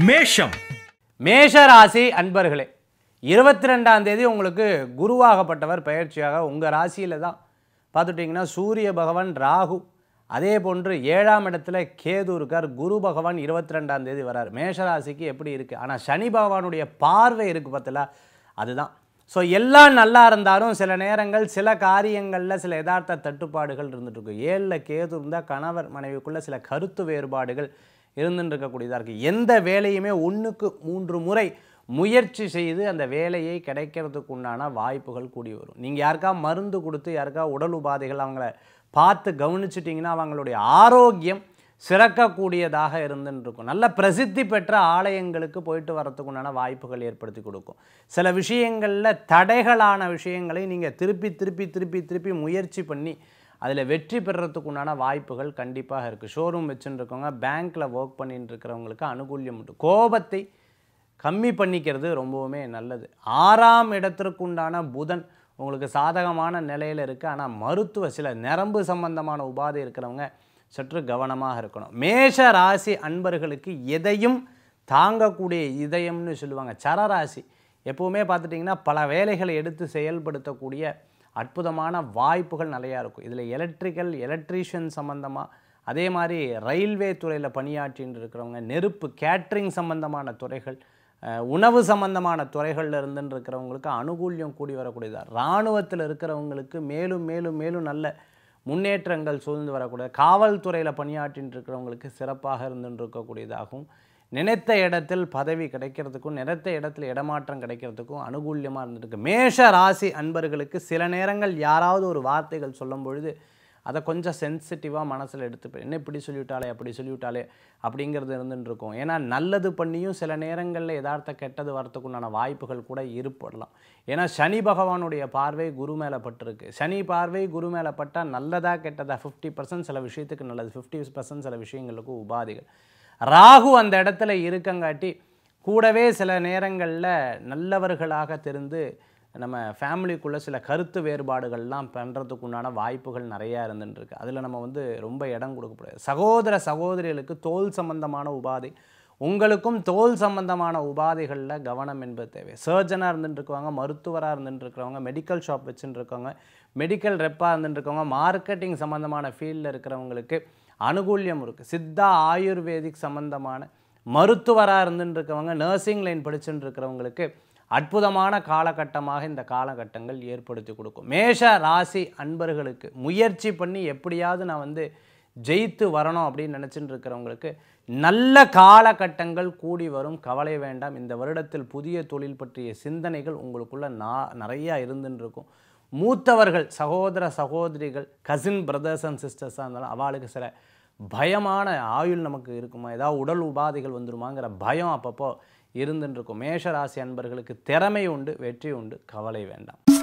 மேஷம் மேஷ ராசி அன்பர்களே இருபத்தி ரெண்டாம் தேதி உங்களுக்கு குருவாகப்பட்டவர் பயிற்சியாக உங்கள் ராசியில் தான் பார்த்துட்டிங்கன்னா சூரிய பகவான் ராகு அதே போன்று ஏழாம் இடத்துல கேது இருக்கார் குரு பகவான் இருபத்தி ரெண்டாம் தேதி வரார் மேஷ ராசிக்கு எப்படி இருக்குது ஆனால் சனி பகவானுடைய பார்வை இருக்குது பார்த்தல அதுதான் ஸோ எல்லாம் நல்லா இருந்தாலும் சில நேரங்கள் சில காரியங்களில் சில யதார்த்த தட்டுப்பாடுகள் இருந்துட்டு இருக்கும் ஏழில் கேது இருந்தால் கணவர் மனைவிக்குள்ள சில கருத்து வேறுபாடுகள் இருந்துட்டு இருக்கக்கூடியதாக இருக்குது எந்த வேலையுமே ஒன்றுக்கு மூன்று முறை முயற்சி செய்து அந்த வேலையை கிடைக்கிறதுக்கு உண்டான வாய்ப்புகள் கூடி வரும் நீங்கள் யாருக்கா மருந்து கொடுத்து யாருக்கா உடல் உபாதைகள் அவங்கள பார்த்து கவனிச்சிட்டிங்கன்னா அவங்களுடைய ஆரோக்கியம் சிறக்கக்கூடியதாக இருந்துன்னு இருக்கும் நல்ல பிரசித்தி பெற்ற ஆலயங்களுக்கு போயிட்டு வரத்துக்கு உண்டான வாய்ப்புகள் ஏற்படுத்தி கொடுக்கும் சில விஷயங்களில் தடைகளான விஷயங்களை நீங்கள் திருப்பி திருப்பி திருப்பி திருப்பி முயற்சி பண்ணி அதில் வெற்றி பெறுறதுக்கு உண்டான வாய்ப்புகள் கண்டிப்பாக இருக்குது ஷோரூம் வச்சுட்டு இருக்கவங்க பேங்க்கில் ஒர்க் பண்ணிட்டு இருக்கிறவங்களுக்கு அனுகூல்யம் உண்டு கோபத்தை கம்மி பண்ணிக்கிறது ரொம்பவுமே நல்லது ஆறாம் இடத்திற்கு உண்டான புதன் உங்களுக்கு சாதகமான நிலையில் இருக்குது ஆனால் மருத்துவ சில நரம்பு சம்பந்தமான உபாதை இருக்கிறவங்க சற்று கவனமாக இருக்கணும் மேஷ ராசி அன்பர்களுக்கு எதையும் தாங்கக்கூடிய இதயம்னு சொல்லுவாங்க சரராசி எப்போவுமே பார்த்துட்டிங்கன்னா பல வேலைகளை எடுத்து செயல்படுத்தக்கூடிய அற்புதமான வாய்ப்புகள் நிறையா இருக்கும் இதில் எலக்ட்ரிக்கல் எலக்ட்ரீஷியன் சம்மந்தமாக அதே மாதிரி ரயில்வே துறையில் பணியாற்றின்னு இருக்கிறவங்க நெருப்பு கேட்ரிங் சம்பந்தமான துறைகள் அஹ், உணவு சம்பந்தமான துறைகளில் இருந்துன்னு இருக்கிறவங்களுக்கு அனுகூல்யம் கூடி வரக்கூடியதா இராணுவத்தில் இருக்கிறவங்களுக்கு மேலும் மேலும் மேலும் நல்ல முன்னேற்றங்கள் சூழ்ந்து வரக்கூடிய காவல்துறையில் பணியாற்றின்னு இருக்கிறவங்களுக்கு சிறப்பாக இருந்துன்னு இருக்கக்கூடியதாகவும் நினைத்த இடத்தில் பதவி கிடைக்கிறதுக்கும் நினைத்த இடத்துல இடமாற்றம் கிடைக்கிறதுக்கும் அனுகூல்யமாக இருந்துருக்கு மேஷ ராசி அன்பர்களுக்கு சில நேரங்கள் யாராவது ஒரு வார்த்தைகள் சொல்லும் பொழுது அதை கொஞ்சம் சென்சிட்டிவாக மனசில் எடுத்துப்பேன் என்ன இப்படி சொல்லிவிட்டாலே அப்படி சொல்லிவிட்டாலே அப்படிங்கிறது இருந்துட்டு இருக்கும் ஏன்னா நல்லது பண்ணியும் சில நேரங்களில் யதார்த்த கெட்டது வரத்துக்குண்டான வாய்ப்புகள் கூட ஏற்படலாம் ஏன்னா சனி பகவானுடைய பார்வை குரு மேலே பட்டிருக்கு சனி பார்வை குரு மேலே பட்டால் நல்லதா கெட்டதா ஃபிஃப்டி பர்சன்ட் சில விஷயத்துக்கு நல்லது ஃபிஃப்டி பர்சன்ட் சில விஷயங்களுக்கு உபாதைகள் ராகு அந்த இடத்துல இருக்கங்காட்டி கூடவே சில நேரங்களில் நல்லவர்களாக தெரிந்து நம்ம ஃபேமிலிக்குள்ளே சில கருத்து வேறுபாடுகள்லாம் பண்ணுறதுக்கு உண்டான வாய்ப்புகள் நிறையா இருந்துருக்கு அதில் நம்ம வந்து ரொம்ப இடம் கொடுக்கக்கூடாது சகோதர சகோதரிகளுக்கு தோல் சம்பந்தமான உபாதை உங்களுக்கும் தோல் சம்பந்தமான உபாதைகளில் கவனம் என்பது தேவை சர்ஜனாக இருந்துட்டு இருக்கவங்க மருத்துவராக இருந்துட்டு இருக்கிறவங்க மெடிக்கல் ஷாப் வச்சுட்டு இருக்கவங்க மெடிக்கல் ரெப்பாக இருந்துட்டு இருக்கவங்க மார்க்கெட்டிங் சம்மந்தமான ஃபீல்டில் இருக்கிறவங்களுக்கு அனுகூல்யம் இருக்குது சித்தா ஆயுர்வேதிக் சம்பந்தமான மருத்துவராக இருந்துட்டு இருக்கவங்க நர்சிங் லைன் படிச்சுட்டு இருக்கிறவங்களுக்கு அற்புதமான காலகட்டமாக இந்த காலகட்டங்கள் ஏற்படுத்தி கொடுக்கும் மேஷ ராசி அன்பர்களுக்கு முயற்சி பண்ணி எப்படியாவது நான் வந்து ஜெயித்து வரணும் அப்படின்னு நினச்சிட்டு இருக்கிறவங்களுக்கு நல்ல காலகட்டங்கள் கூடி வரும் கவலை வேண்டாம் இந்த வருடத்தில் புதிய தொழில் பற்றிய சிந்தனைகள் உங்களுக்குள்ள நா நிறையா இருந்துன்னு இருக்கும் மூத்தவர்கள் சகோதர சகோதரிகள் கசின் பிரதர்ஸ் அண்ட் சிஸ்டர்ஸாக இருந்தாலும் அவளுக்கு சில பயமான ஆயுள் நமக்கு இருக்குமா ஏதாவது உடல் உபாதைகள் வந்துருமாங்கிற பயம் அப்பப்போ இருந்துட்டு இருக்கும் மேஷ ராசி அன்பர்களுக்கு திறமை உண்டு வெற்றி உண்டு கவலை வேண்டாம்